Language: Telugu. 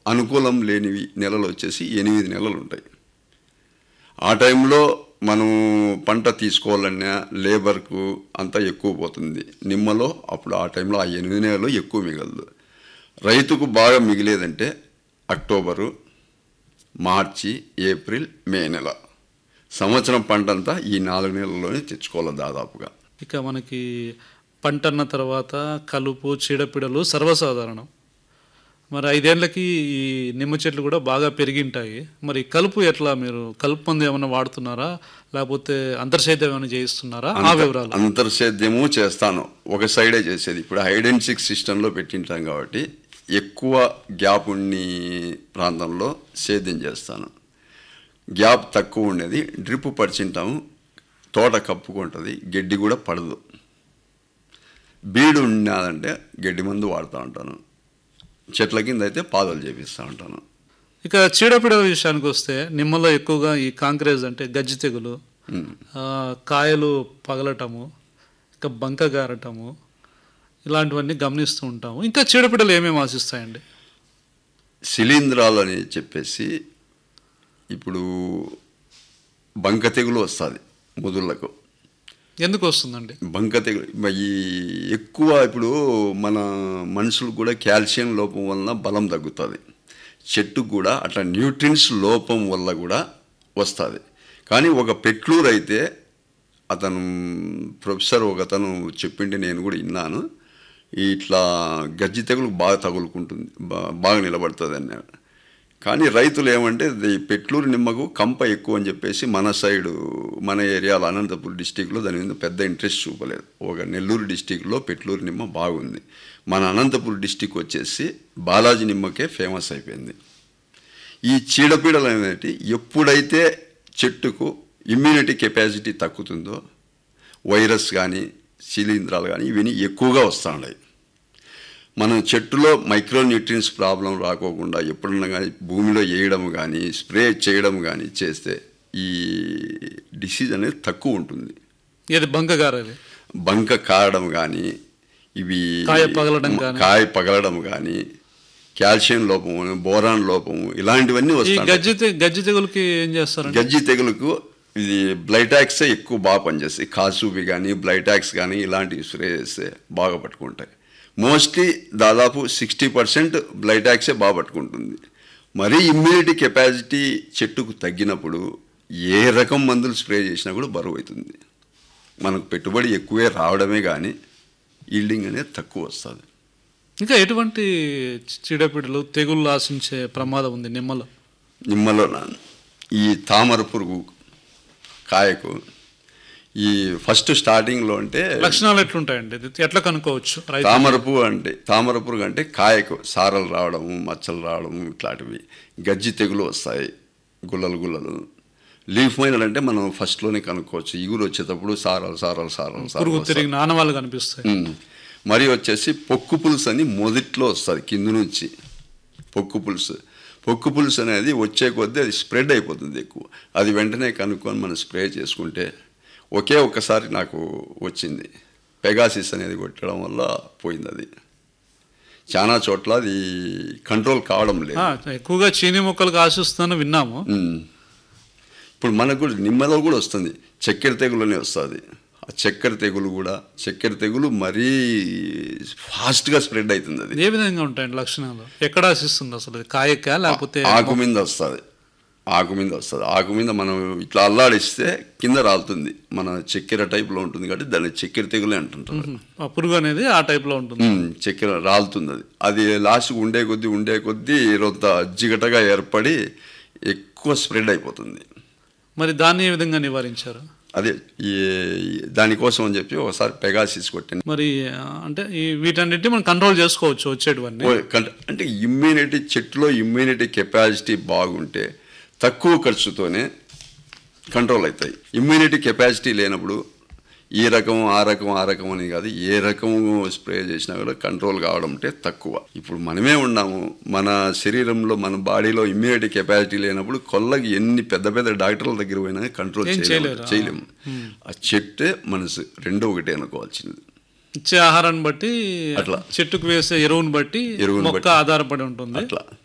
అనుకూలం లేనివి నెలలు వచ్చేసి ఎనిమిది నెలలు ఉంటాయి ఆ టైంలో మనం పంట తీసుకోవాలన్నా లేబర్కు అంతా ఎక్కువ పోతుంది నిమ్మలో అప్పుడు ఆ టైంలో ఆ ఎనిమిది నెలలు ఎక్కువ మిగలదు రైతుకు బాగా మిగిలేదంటే అక్టోబరు మార్చి ఏప్రిల్ మే నెల సంవత్సరం పంట అంతా ఈ నాలుగు నెలల్లోనే తెచ్చుకోవాలి దాదాపుగా ఇక మనకి పంట అన్న తర్వాత కలుపు చీడపీడలు సర్వసాధారణం మరి ఐదేళ్లకి ఈ నిమ్మ చెట్లు కూడా బాగా పెరిగింటాయి మరి కలుపు ఎట్లా మీరు కలుపు మందు ఏమైనా వాడుతున్నారా లేకపోతే అంతర్సేద్యం ఏమైనా చేయిస్తున్నారా ఆ వివరాలు అంతర్సేద్యము చేస్తాను ఒక సైడే చేసేది ఇప్పుడు హైడ్ అండ్ సిక్స్ సిస్టంలో పెట్టింటాం కాబట్టి ఎక్కువ గ్యాప్ ఉన్ని ప్రాంతంలో సేద్యం చేస్తాను గ్యాప్ తక్కువ ఉండేది డ్రిప్ పరిచింటాము తోట కప్పుకుంటుంది గడ్డి కూడా పడదు బీడు ఉన్నదంటే గడ్డి మందు వాడుతూ ఉంటాను చెట్ల కింద అయితే పాదలు చేపిస్తూ ఉంటాను ఇక చీడపీడల విషయానికి వస్తే నిమ్మలో ఎక్కువగా ఈ కాంక్రేజ్ అంటే గజ్జి తెగులు ఆ, కాయలు పగలటము ఇక బంక గారటము ఇలాంటివన్నీ గమనిస్తూ ఉంటాము ఇంకా చీడపీడలు ఏమేమి ఆశిస్తాయండి శిలీంధ్రాలు అని చెప్పేసి ఇప్పుడు బంక తెగులు వస్తుంది ముదుళ్ళకు ఎందుకు వస్తుందండి బంక తెగులు మ- ఈ ఎక్కువ ఇప్పుడు మన మనుషులకు కూడా కాల్షియం లోపం వలన బలం తగ్గుతుంది చెట్టుకు కూడా అట్లా న్యూట్రిన్స్ లోపం వల్ల కూడా వస్తుంది కానీ ఒక పెట్లూరు అయితే అతను ప్రొఫెసర్ ఒక అతను చెప్పింటే నేను కూడా విన్నాను ఇట్లా గజ్జి తెగులు బాగా తగులుకుంటుంది బా- బాగా నిలబడుతుంది అన్నాడు కానీ రైతులు ఏమంటే ఈ పెట్లూరు నిమ్మకు కంప ఎక్కువ అని చెప్పేసి మన సైడు మన ఏరియాలో అనంతపురం డిస్టిక్లో దాని మీద పెద్ద ఇంట్రెస్ట్ చూపలేదు ఒక నెల్లూరు డిస్టిక్లో పెట్లూరు నిమ్మ బాగుంది మన అనంతపురం డిస్టిక్ వచ్చేసి బాలాజీ నిమ్మకే ఫేమస్ అయిపోయింది ఈ చీడపీడలు అనేటి ఎప్పుడైతే చెట్టుకు ఇమ్యూనిటీ కెపాసిటీ తగ్గుతుందో వైరస్ కానీ శిలీంధ్రాలు కానీ ఇవన్నీ ఎక్కువగా వస్తూ ఉన్నాయి మనం చెట్టులో మైక్రో న్యూట్రియన్స్ ప్రాబ్లం రాకోకుండా ఎప్పుడన్నా కానీ భూమిలో వేయడం కానీ స్ప్రే చేయడం కానీ చేస్తే ఈ డిసీజ్ అనేది తక్కువ ఉంటుంది ఏది బంక గారది బంక కారడం కానీ ఇవి కాయ పగలడం గానీ. కాయ పగలడం కానీ కాల్షియం లోపము బోరాన్ లోపము ఇలాంటివన్నీ ఈ వస్తాయి గజ్జి తె- గజ్జి తెగులకి ఏం చేస్తారండి గజ్జి తెగులుకు ఇది బ్లైటాక్సే ఎక్కువ బాగా పనిచేస్తాయి కాసూబి కానీ బ్లైటాక్స్ కానీ ఇలాంటివి స్ప్రే చేస్తే బాగా పట్టుకుంటాయి మోస్ట్లీ దాదాపు సిక్స్టీ పర్సెంట్ బ్లైటాక్సే బాగా పట్టుకుంటుంది మరీ ఇమ్యూనిటీ కెపాసిటీ చెట్టుకు తగ్గినప్పుడు ఏ రకం మందులు స్ప్రే చేసినా కూడా బరువు అవుతుంది మనకు పెట్టుబడి ఎక్కువే రావడమే కానీ ఈల్డింగ్ అనేది తక్కువ వస్తుంది ఇంకా ఎటువంటి చీడపీడలు తెగుళ్ళు ఆశించే ప్రమాదం ఉంది నిమ్మలో నిమ్మలో నా- ఈ తామర పురుగు కాయకు ఈ ఫస్ట్ స్టార్టింగ్లో అంటే లక్షణాలు ఎట్లుంటాయండి ఇది ఎట్లా కనుక్కోవచ్చు రైతు తామర పువ్వు అంటే తామర పురుగు అంటే కాయకు సారలు రావడము మచ్చలు రావడము ఇట్లాంటివి గజ్జి తెగులు వస్తాయి గుల్లలు గుల్లలు లీఫ్ మైనర్ అంటే మనం ఫస్ట్లోనే కనుక్కోవచ్చు ఇగురు వచ్చేటప్పుడు సారాలు సారాలు సారాలు సారాలు పురుగు వస్తాయి. తిరిగిన ఆనవాళ్ళు కనిపిస్తాయి ఉమ్. మరి వచ్చేసి పొక్కు పులుసు అని మొదట్లో వస్తుంది కింద నుంచి పొక్కు పులుసు పొక్కు పులుసు అనేది వచ్చే కొద్దీ అది స్ప్రెడ్ అయిపోతుంది ఎక్కువ అది వెంటనే కనుక్కొని మనం స్ప్రే చేసుకుంటే ఒకే ఒక్కసారి నాకు వచ్చింది పెగాసిస్ అనేది కొట్టడం వల్ల పోయింది అది చాలా చోట్ల అది కంట్రోల్ కావడం లేదు ఆ, ఎక్కువగా చీనీ మొక్కలకు ఆశిస్తుందని విన్నాము ఉమ్. ఇప్పుడు మనకు కూడా నిమ్మలో కూడా వస్తుంది చక్కెర తెగులునే వస్తుంది ఆ చక్కెర తెగులు కూడా చక్కెర తెగులు మరీ ఫాస్ట్గా స్ప్రెడ్ అవుతుంది అది ఏ విధంగా ఉంటాయండి లక్షణాలు ఎక్కడ ఆశిస్తుంది అసలు ఇది కాయక లేకపోతే ఆకు మీద వస్తుంది ఆకు మీద వస్తుంది ఆకు మీద మనం ఇట్లా అల్లాడిస్తే కింద రాలుతుంది మన చక్కెర టైప్లో ఉంటుంది కాబట్టి దాన్ని చక్కెర తెగులే అంటుంటారు ఆ పురుగు అనేది ఆ type లో ఉంటుంది ఉమ్, చక్కెర రాలుతుంది అది అది లాస్ట్కి ఉండే కొద్దీ ఉండే కొద్దీ రొంత జిగటగా ఏర్పడి ఎక్కువ స్ప్రెడ్ అయిపోతుంది మరి దాన్ని ఏ విధంగా నివారించారు అదే ఈ దానికోసం అని చెప్పి ఒకసారి పెగాసిస్ కొట్టాను మరి ఆ, అంటే ఈ వీటన్నిటిని మనం కంట్రోల్ చేసుకోవచ్చు వచ్చేటివన్నీ ఓ, కంట- అంటే ఇమ్యూనిటీ చెట్టులో ఇమ్యూనిటీ కెపాసిటీ బాగుంటే తక్కువ ఖర్చుతోనే కంట్రోల్ అవుతాయి ఇమ్యూనిటీ కెపాసిటీ లేనప్పుడు ఈ రకం ఆ రకం ఆ రకం అని కాదు ఏ రకము స్ప్రే చేసినా కూడా కంట్రోల్ కావడం అంటే తక్కువ ఇప్పుడు మనమే ఉన్నాము మన శరీరంలో మన బాడీలో ఇమ్యూనిటీ కెపాసిటీ లేనప్పుడు కొల్లకి ఎన్ని పెద్ద పెద్ద డాక్టర్ల దగ్గర పోయినా కంట్రోల్ ఏం చేయలేము చేయలేరు. చేయలేము ఆ చెట్టే మనసు రెండో ఒకటే అనుకోవాల్సింది ఇచ్చే ఆహారాన్ని బట్టి అట్లా. చెట్టుకు వేసే ఎరువుని బట్టి ఎరువుని మొక్క బట్టి. ఆధారపడి ఉంటుంది అట్లా